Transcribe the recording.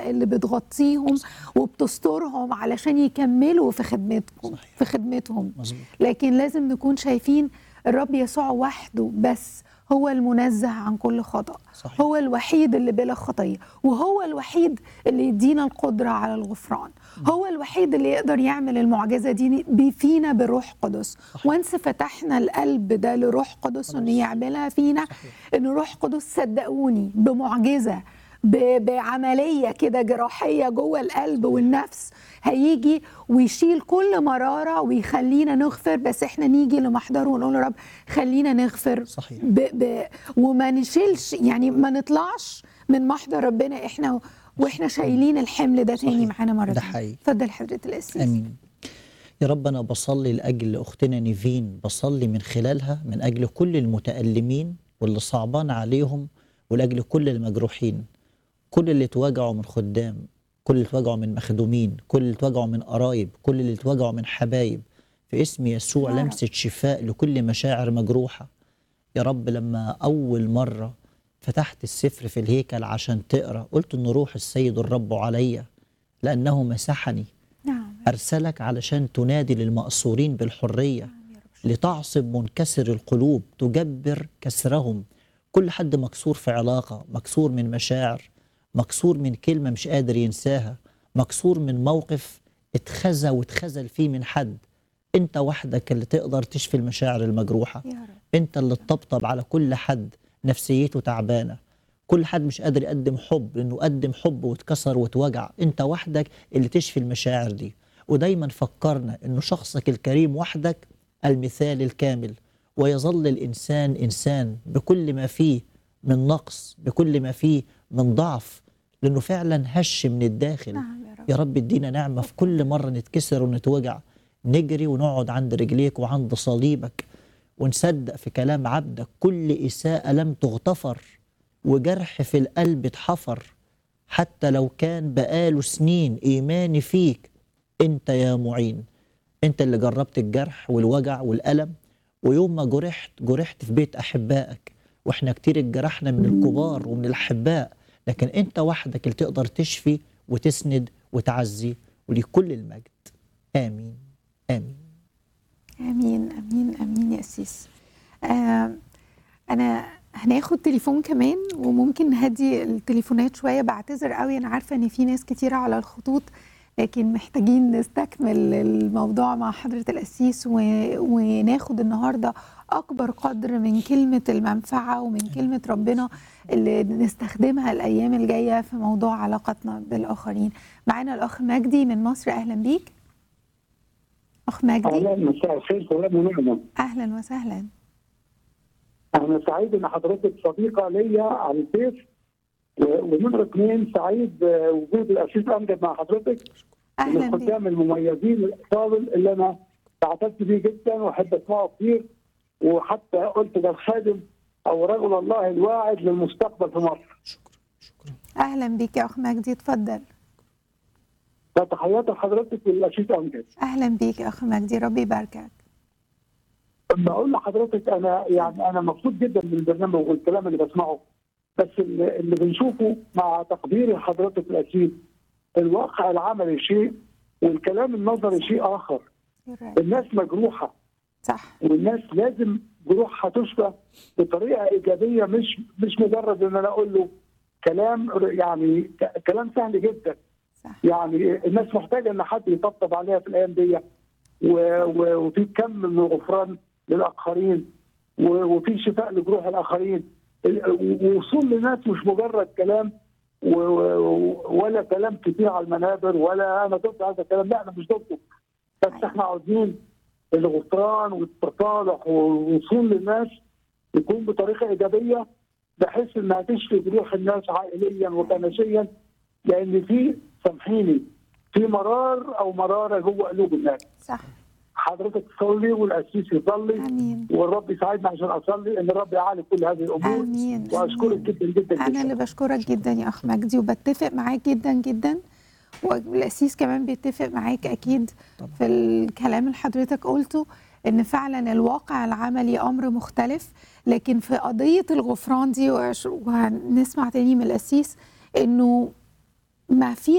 اللي بتغطيهم وبتسترهم علشان يكملوا في خدمتكم صحيح. في خدمتهم مظبوط لكن لازم نكون شايفين الرب يسوع وحده بس هو المنزه عن كل خطأ صحيح. هو الوحيد اللي بلا خطية وهو الوحيد اللي يدينا القدرة على الغفران هو الوحيد اللي يقدر يعمل المعجزة دي بي- فينا بالروح قدس وانس فتحنا القلب ده لروح قدس انه يعملها فينا ان روح قدس صدقوني بمعجزة ب- بعملية كده جراحية جوه القلب والنفس هيجي ويشيل كل مرارة ويخلينا نغفر بس احنا نيجي لمحضره ونقول له رب خلينا نغفر صحيح. ب ب وما نشيلش يعني ما نطلعش من محضر ربنا احنا واحنا شايلين الحمل ده تاني صحيح. معانا مرة ده تانية. حقيقي. اتفضل حضرة القسيس امين يا رب انا بصلي لاجل اختنا نيفين بصلي من خلالها من اجل كل المتالمين واللي صعبان عليهم ولاجل كل المجروحين كل اللي اتوجعوا من خدام كل اللي اتوجعوا من مخدومين كل اللي اتوجعوا من قرايب كل اللي اتوجعوا من حبايب في اسم يسوع يا رب. لمسه شفاء لكل مشاعر مجروحه يا رب لما أول مرة فتحت السفر في الهيكل عشان تقرأ قلت إن روح السيد الرب عليا لأنه مسحني نعم أرسلك علشان تنادي للمأسورين بالحرية لتعصب منكسر القلوب تجبر كسرهم كل حد مكسور في علاقة مكسور من مشاعر مكسور من كلمة مش قادر ينساها مكسور من موقف اتخزى واتخزل فيه من حد انت وحدك اللي تقدر تشفي المشاعر المجروحة يا رب انت اللي تطبطب على كل حد نفسيته تعبانه كل حد مش قادر يقدم حب لانه قدم حب واتكسر واتوجع انت وحدك اللي تشفي المشاعر دي ودايما فكرنا انه شخصك الكريم وحدك المثال الكامل ويظل الانسان انسان بكل ما فيه من نقص بكل ما فيه من ضعف لانه فعلا هش من الداخل نعم يا رب يا رب ادينا نعمة في كل مرة نتكسر ونتوجع نجري ونقعد عند رجليك وعند صليبك ونصدق في كلام عبدك كل إساءة لم تغتفر وجرح في القلب اتحفر حتى لو كان بقاله سنين إيماني فيك أنت يا معين أنت اللي جربت الجرح والوجع والألم ويوم ما جرحت جرحت في بيت أحبائك وإحنا كتير اتجرحنا من الكبار ومن الأحباء لكن أنت وحدك اللي تقدر تشفي وتسند وتعزي ولكل المجد آمين آمين امين امين امين يا اسيس آه انا هناخد تليفون كمان وممكن نهدي التليفونات شويه بعتذر قوي انا عارفه ان في ناس كتيره على الخطوط لكن محتاجين نستكمل الموضوع مع حضره القسيس و... وناخد النهارده اكبر قدر من كلمه المنفعه ومن كلمه ربنا اللي نستخدمها الايام الجايه في موضوع علاقتنا بالاخرين معانا الاخ مجدي من مصر اهلا بيك اخ مجدي اهلا مساء الخير سلام ونعمه اهلا وسهلا انا سعيد ان حضرتك صديقه ليا على الفيس و- ونمره اثنين سعيد آه، وجود الاسيس امجد مع حضرتك من اهلا بيك الخدام المميزين الافاضل اللي انا تعاطفت بيه جدا واحب اسمعه كتير وحتى قلت ده الخادم او رجل الله الواعد للمستقبل في مصر شكرا شكرا اهلا بيك يا اخ مجدي اتفضل فتحياتي لحضرتك والاسيس امجد اهلا بيك يا اخ مجدي ربي يباركك بقول لحضرتك انا يعني انا مبسوط جدا من البرنامج والكلام اللي بسمعه بس اللي اللي بنشوفه مع تقديري لحضرتك الاكيد الواقع العملي شيء والكلام النظري شيء اخر You're right. الناس مجروحه صح والناس لازم جروحها تشفى بطريقه ايجابيه مش مش مجرد ان انا اقول له كلام يعني ك- كلام سهل جدا صح يعني الناس محتاجه ان حد يطبطب عليها في الايام دي و- و- وفي كم من الغفران للاخرين و- وفي شفاء لجروح الاخرين ال- ووصول لناس مش مجرد كلام و- و- ولا كلام كتير على المنابر ولا انا ضد هذا الكلام لا انا مش ضده بس احنا عاوزين الغفران والتصالح والوصول للناس يكون بطريقه ايجابيه بحيث انها تشفي جروح الناس عائليا وكنسيا لان في سامحيني في مرار او مراره جوه قلوب الناس صح حضرتك تصلي والقسيس يصلي امين والرب يساعدنا عشان اصلي ان الرب يعالج كل هذه الامور امين واشكرك آمين. جدا جدا انا جدا اللي بشكرك جدا يا اخ مجدي وبتفق معاك جدا جدا والاسيس كمان بيتفق معاك اكيد طبعا. في الكلام اللي حضرتك قلته ان فعلا الواقع العملي امر مختلف لكن في قضيه الغفران دي وأش- وهنسمع تاني من الاسيس انه ما في